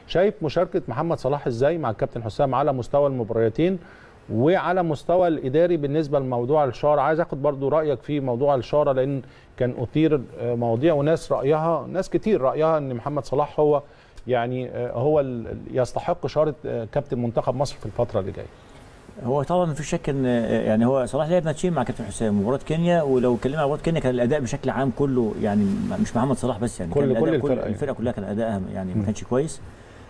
شايف مشاركه محمد صلاح ازاي مع الكابتن حسام على مستوى المباريتين وعلى مستوى الاداري بالنسبه لموضوع الشاره عايز اخد برضو رايك في موضوع الشاره لان كان اثير آه، مواضيع وناس رايها ناس كتير رايها ان محمد صلاح هو يعني آه، هو ال- يستحق شاره آه، كابتن منتخب مصر في الفتره اللي جايه هو طبعا ما فيش شك ان يعني هو صلاح لعب ماتشين مع كابتن حسام مباراه كينيا ولو اتكلمنا عن مباراه كينيا كان الاداء بشكل عام كله يعني مش محمد صلاح بس يعني كل- كان الأداء كل الفرقة يعني. الفرقه كلها كان ادائها يعني ما كانش كويس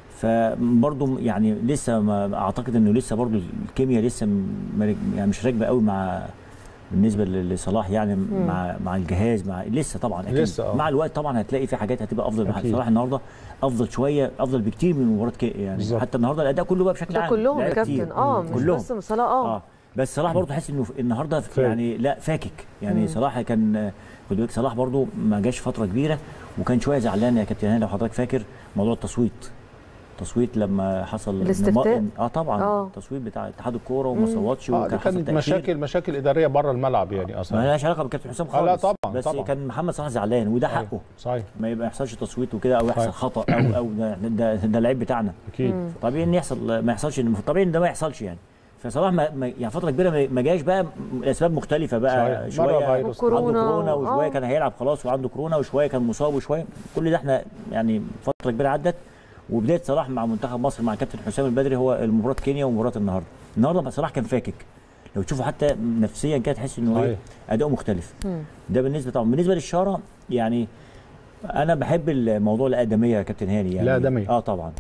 فبرضه يعني لسه ما اعتقد انه لسه برضه الكيمياء لسه م- يعني مش راكبه قوي مع بالنسبه ل- لصلاح يعني مع مع الجهاز مع لسه طبعا اكيد لسه، آه. مع الوقت طبعا هتلاقي في حاجات هتبقى افضل أكيد. صلاح النهارده افضل شويه افضل بكتير من مباراه كي يعني بالظبط. حتى النهارده الاداء كله بقى بشكل ده عام كلهم يا لعيبة كتير. كابتن اه مش كلهم. بس صلاح اه اه بس صلاح برضه تحس انه النهارده فاهم. يعني لا فاكك يعني صلاح كان خد بالك صلاح برضه ما جاش فتره كبيره وكان شويه زعلان يا كابتن هاني لو حضرتك فاكر موضوع التصويت التصويت لما حصل إن الاستفتاء؟ ما- اه طبعا آه. التصويت بتاع اتحاد الكوره وما صوتش اه دي وكان حصل كانت تأخير. مشاكل مشاكل اداريه بره الملعب يعني ما اصلا لهاش علاقه بكابتن حسام آه، خالص لا طبعا، بس طبعا. كان محمد صلاح زعلان وده أيوة، حقه صحيح ما يبقى يحصلش تصويت وكده او يحصل صحيح. خطا او او ده ده, ده اللعيب بتاعنا اكيد طبيعي ان يحصل ما يحصلش طبيعي ان ده ما يحصلش يعني فصلاح ما ما- يعني فتره كبيره ما- ما جاش بقى لاسباب مختلفه بقى صحيح. مرة شويه فيروس. عنده وكورونا. كورونا وشويه آه. كان هيلعب خلاص وعنده كورونا وشويه كان مصاب وشويه كل ده احنا يعني فتره كبيره عدت وبدايه صلاح مع منتخب مصر مع كابتن حسام البدري هو المباراه كينيا ومباراه النهارده النهارده بقى صلاح كان فاكك لو تشوفوا حتى نفسيا كده تحس انه ايه صحيح. اداؤه مختلف مم. ده بالنسبه طبعا بالنسبه للشاره يعني انا بحب الموضوع الادميه يا كابتن هاني يعني الآدمية. اه طبعا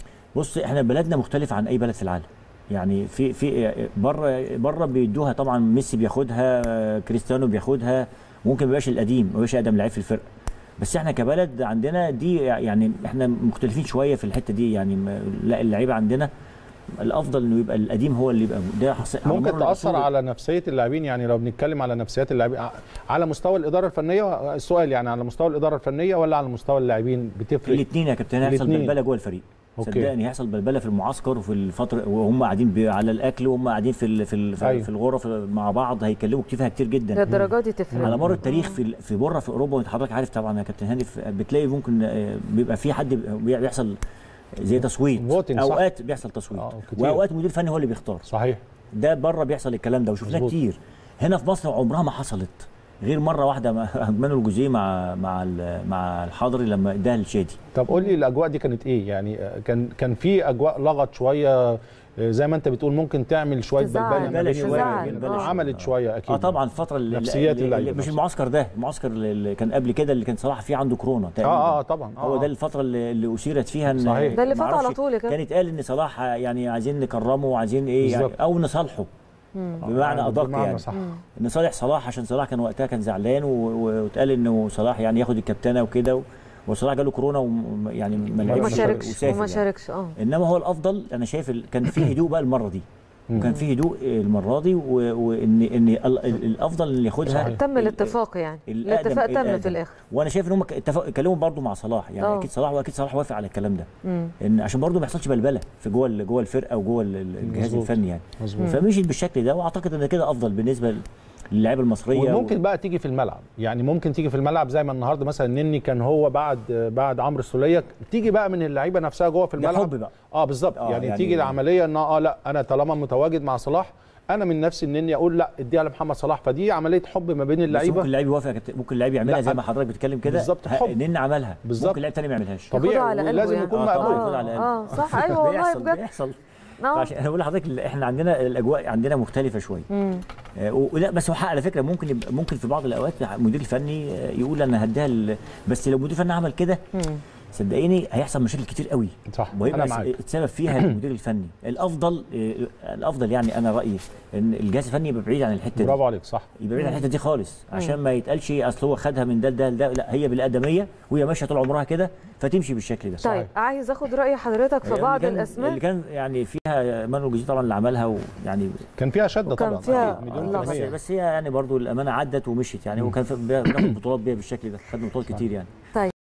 بص احنا بلدنا مختلف عن اي بلد في العالم يعني في في بره بره بيدوها طبعا ميسي بياخدها آه، كريستيانو بياخدها ممكن ما يبقاش القديم ما يبقاش اقدم لعيب في الفرقه بس احنا كبلد عندنا دي يعني احنا مختلفين شويه في الحته دي يعني ما- لا اللعيبه عندنا الافضل انه يبقى القديم هو اللي يبقى ده حص- على ممكن مر تاثر العصور. على نفسيه اللاعبين يعني لو بنتكلم على نفسيات اللاعبين ع- على مستوى الاداره الفنيه السؤال يعني على مستوى الاداره الفنيه ولا على مستوى اللاعبين بتفرق الاثنين يا كابتن هيحصل الاتنين. بلبله جوه الفريق أوكي. صدقني هيحصل بلبله في المعسكر وفي الفتره وهم قاعدين بي- على الاكل وهم قاعدين في ال- في ال- في, أيوة. في الغرف مع بعض هيكلموا كتير فيها كتير جدا للدرجه دي تفرق على مر التاريخ في ال- في بره في اوروبا وانت حضرتك عارف طبعا يا كابتن هاني في- بتلاقي ممكن آه، بيبقى في حد بي- بيحصل زي تصويت Voting، صح. اوقات بيحصل تصويت آه، كتير. واوقات مدير فني هو اللي بيختار صحيح ده بره بيحصل الكلام ده وشفناه مظبوط. كتير هنا في مصر عمرها ما حصلت غير مره واحده مع مانويل الجوزيه مع مع ال- مع الحضري لما اداها للشادي طب قول لي الاجواء دي كانت ايه يعني آه، كان كان في اجواء لغط شويه آه، زي ما انت بتقول ممكن تعمل شويه تزعل، بلبله ما بين تزعل، اللاعبين. تزعل. آه. عملت شويه اكيد اه طبعا الفتره اللي نفسيات اللي اللعيبة اللي مش نفسها. المعسكر ده المعسكر اللي كان قبل كده اللي كان صلاح فيه عنده كورونا تقريبا اه اه طبعا آه هو ده آه. الفتره اللي, اللي اشيرت فيها ان صحيح. ده اللي فات معرفش على طول يا كابتن. كانت قال ان صلاح يعني عايزين نكرمه وعايزين ايه يعني بالظبط. او نصالحه بمعنى آه، ادق بمعنى يعني صح نصالح صلاح عشان صلاح كان وقتها كان زعلان و- و- واتقال انه صلاح يعني ياخد الكابتنه وكده و- وصلاح جاله كورونا ويعني ما وما لعبش شاركش وسافر وما يعني. شاركش اه انما هو الافضل انا شايف ال- كان في هدوء بقى المره دي وكان في هدوء المره دي و- وان ان ال- ال- الافضل اللي ياخدها صحيح. تم ال- الاتفاق يعني الأقدم- الاتفاق تم الأقدم. في الاخر وانا شايف ان هم ك- اتفقوا اتكلموا برضه مع صلاح يعني آه. اكيد صلاح واكيد صلاح وافق على الكلام ده مم. ان عشان برضه ما يحصلش بلبله في جوه ال- جوه الفرقه وجوه ال- ال- الجهاز مظبوط. الفني يعني مظبوط فمشيت بالشكل ده واعتقد ان كده افضل بالنسبه للاعيبه المصريه وممكن بقى تيجي في الملعب يعني ممكن تيجي في الملعب زي ما النهارده مثلا نني كان هو بعد بعد عمرو السوليه تيجي بقى من اللعيبه نفسها جوه في ده الملعب حب بقى اه بالظبط آه، يعني, يعني- يعني تيجي العمليه ان اه لا انا طالما متواجد مع صلاح انا من نفسي ان اني اقول لا اديها لمحمد صلاح فدي عمليه حب ما بين بس اللعيبه ممكن اللاعب يوافق يا كابتن، ممكن اللاعب يعملها لا، زي ما حضرتك بتتكلم كده بالظبط، ه- حب. نن عملها بالظبط. ممكن لاعب تاني ما يعملهاش طبيعي ياخدها على قلبه ولازم يعني. يكون آه، طبعاً. مقبول ياخدها على قلبه. اه صح ايوه والله بيحصل بجد بيحصل اه فعشان انا بقول لحضرتك ال- احنا عندنا الاجواء عندنا مختلفه شويه مم. آه، و- ولا بس هو حق على فكره ممكن يبقى ممكن في بعض الاوقات المدير الفني آه، يقول انا هديها ال- بس لو المدير الفني عمل كده مم. صدقيني هيحصل مشاكل كتير قوي صح ويبقى انا معاك يتسبب فيها المدير الفني الافضل آه، الافضل يعني انا رايي ان الجهاز الفني يبقى بعيد عن الحته دي برافو عليك صح يبقى بعيد عن الحته دي خالص عشان ما يتقالش اصل هو خدها من ده لده لده لا هي بالادميه وهي ماشيه طول عمرها كده فتمشي بالشكل ده طيب عايز اخد راي حضرتك في اللي بعض كان- الاسماء اللي كان يعني فيها مانو الجوزي طبعا اللي عملها ويعني كان فيها شده وكان طبعا فيها أكيد، مليون الله في بس, المية. بس هي يعني برضو الامانه عدت ومشيت يعني هو كان في- بياخد بطولات بيها بالشكل ده خد بطولات كتير يعني طيب